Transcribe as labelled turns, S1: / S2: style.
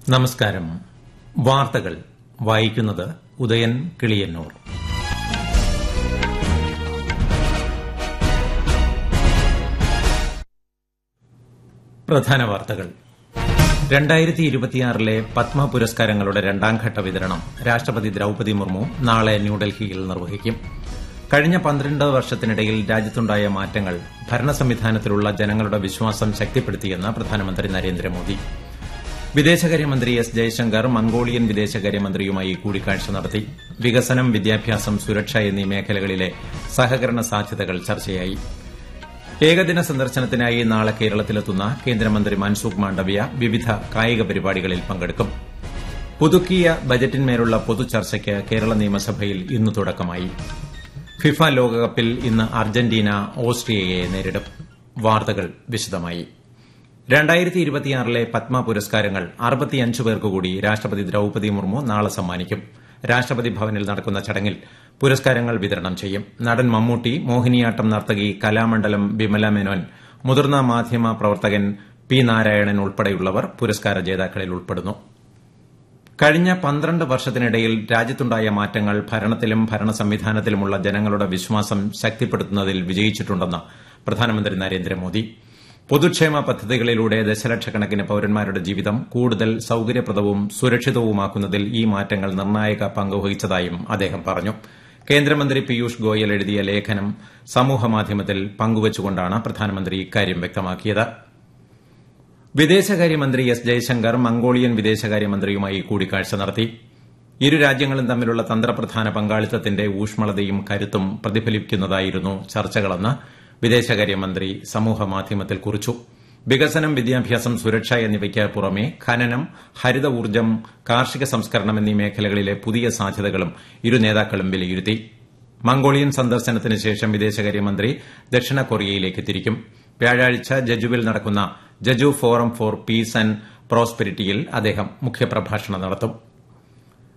S1: നമസ്കാരം വാർത്തകൾ വായിക്കുന്നത് ഉദയൻ കിളിയന്നൂർ പ്രധാന വാർത്തകൾ രണ്ടായിരത്തി ഇരുപത്തിയാറിലെ പത്മ പുരസ്കാരങ്ങളുടെ രണ്ടാംഘട്ട വിതരണം രാഷ്ട്രപതി ദ്രൌപതി മുർമു നാളെ ന്യൂഡൽഹിയിൽ നിർവഹിക്കും കഴിഞ്ഞ പന്ത്രണ്ട് വർഷത്തിനിടയിൽ രാജ്യത്തുണ്ടായ മാറ്റങ്ങൾ ഭരണ സംവിധാനത്തിലുള്ള ജനങ്ങളുടെ വിശ്വാസം ശക്തിപ്പെടുത്തിയെന്ന് പ്രധാനമന്ത്രി നരേന്ദ്രമോദി വിദേശകാര്യമന്ത്രി എസ് ജയശങ്കർ മംഗോളിയൻ വിദേശകാര്യമന്ത്രിയുമായി കൂടിക്കാഴ്ച നടത്തി വികസനം വിദ്യാഭ്യാസം സുരക്ഷ എന്നീ മേഖലകളിലെ സഹകരണ സാധ്യതകൾ ചർച്ചയായി ഏകദിന സന്ദർശനത്തിനായി നാളെ കേരളത്തിലെത്തുന്ന കേന്ദ്രമന്ത്രി മൻസുഖ് മാണ്ഡവ്യ വിവിധ കായിക പരിപാടികളിൽ പങ്കെടുക്കും പുതുക്കിയ ബജറ്റിന്മേലുള്ള പൊതുചർച്ചയ്ക്ക് കേരള നിയമസഭയിൽ ഇന്ന് തുടക്കമായി ഫിഫ ലോകകപ്പിൽ ഇന്ന് അർജന്റീന ഓസ്ട്രിയയെ നേരിടും വാർത്തകൾ വിശദമായി രണ്ടായിരത്തി ഇരുപത്തിയാറിലെ പത്മ പുരസ്കാരങ്ങൾ അറുപത്തിയഞ്ച് പേർക്ക് കൂടി രാഷ്ട്രപതി ദ്രൌപതി മുർമു നാളെ സമ്മാനിക്കും രാഷ്ട്രപതി ഭവനിൽ നടക്കുന്ന ചടങ്ങിൽ പുരസ്കാരങ്ങൾ വിതരണം ചെയ്യും നടൻ മമ്മൂട്ടി മോഹിനിയാട്ടം നർത്തകി കലാമണ്ഡലം ബിമല മേനോൻ മുതിർന്ന മാധ്യമ പ്രവർത്തകൻ പി നാരായണൻ ഉൾപ്പെടെയുള്ളവർ പുരസ്കാര ജേതാക്കളിൽ ഉൾപ്പെടുന്നു കഴിഞ്ഞ പന്ത്രണ്ട് വർഷത്തിനിടയിൽ രാജ്യത്തുണ്ടായ മാറ്റങ്ങൾ ഭരണത്തിലും ഭരണ സംവിധാനത്തിലുമുള്ള ജനങ്ങളുടെ വിശ്വാസം ശക്തിപ്പെടുത്തുന്നതിൽ വിജയിച്ചിട്ടുണ്ടെന്ന് പ്രധാനമന്ത്രി നരേന്ദ്രമോദി പൊതുക്ഷേമ പദ്ധതികളിലൂടെ ദശലക്ഷക്കണക്കിന് പൌരന്മാരുടെ ജീവിതം കൂടുതൽ സൌകര്യപ്രദവും സുരക്ഷിതവുമാക്കുന്നതിൽ ഈ മാറ്റങ്ങൾ നിർണായക പങ്കുവഹിച്ചതായും അദ്ദേഹം പറഞ്ഞു കേന്ദ്രമന്ത്രി പീയൂഷ് ഗോയൽ എഴുതിയ ലേഖനം സമൂഹമാധ്യമത്തിൽ പങ്കുവച്ചുകൊണ്ടാണ് പ്രധാനമന്ത്രി ഇക്കാര്യം വ്യക്തമാക്കിയത് വിദേശകാര്യമന്ത്രി എസ് ജയശങ്കർ മംഗോളിയൻ വിദേശകാര്യമന്ത്രിയുമായി കൂടിക്കാഴ്ച നടത്തി ഇരു രാജ്യങ്ങളും തമ്മിലുള്ള തന്ത്രപ്രധാന പങ്കാളിത്തത്തിന്റെ ഊഷ്മളതയും കരുത്തും പ്രതിഫലിക്കുന്നതായിരുന്നു ചർച്ചകളെന്ന് വിദേശകാര്യമന്ത്രി സമൂഹമാധ്യമത്തിൽ കുറിച്ചു വികസനം വിദ്യാഭ്യാസം സുരക്ഷ എന്നിവയ്ക്ക് പുറമെ ഖനനം ഹരിത ഊർജ്ജം കാർഷിക സംസ്കരണം എന്നീ മേഖലകളിലെ പുതിയ സാധ്യതകളും ഇരു നേതാക്കളും വിലയിരുത്തി മംഗോളിയൻ സന്ദർശനത്തിന് ശേഷം വിദേശകാര്യമന്ത്രി ദക്ഷിണ കൊറിയയിലേക്ക് തിരിക്കും വ്യാഴാഴ്ച ജജുവിൽ നടക്കുന്ന Jeju forum for peace and പ്രോസ്പെരിറ്റിയിൽ അദ്ദേഹം മുഖ്യപ്രഭാഷണം നടത്തും